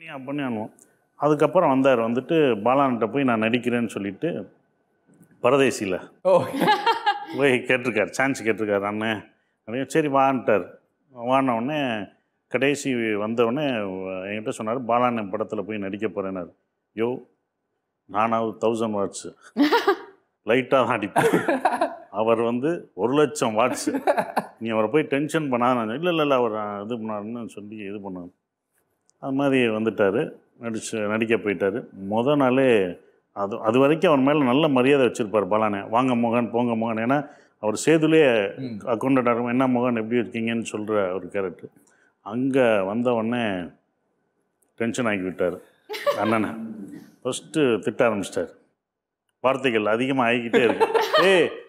பண்ணியா பண்ணியானுவோம் அதுக்கப்புறம் வந்தார் வந்துட்டு பாலான்ட்ட போய் நான் நடிக்கிறேன்னு சொல்லிட்டு பரதேசியில் ஓ போய் கேட்டிருக்காரு சான்ஸ் கேட்டிருக்காரு அண்ணன் அப்படியே சரி வான்ட்டார் வான உடனே கடைசி வந்தவுடனே என்கிட்ட சொன்னார் பாலாண்ணன் படத்தில் போய் நடிக்க போகிறேன்னாரு யோ நானாவது தௌசண்ட் வாட்ஸு லைட்டாக தான் அடிப்பேன் அவர் வந்து ஒரு லட்சம் வாட்ஸு நீ அவரை போய் டென்ஷன் பண்ணாத இல்லை இல்லை இல்லை அவர் இது பண்ணாருன்னு சொல்லி இது பண்ணார் அது மாதிரி வந்துட்டார் நடிச்சு நடிக்க போயிட்டார் முத நாளே அது அது வரைக்கும் அவர் மேலே நல்ல மரியாதை வச்சுருப்பார் பாலானே வாங்க மோகன் போங்க மோகன் ஏன்னா அவர் சேதுலே ம். அக்கௌண்டண்டாக என்ன மோகன் எப்படி இருக்கீங்கன்னு சொல்கிற ஒரு கேரக்டர் அங்கே வந்த உடனே டென்ஷன் ஆக்கி விட்டார் அண்ணனை ஃபஸ்ட்டு திட்ட ஆரம்பிச்சிட்டார் வார்த்தைகள் அதிகமாக ஆகிக்கிட்டே இருக்கு ஏய்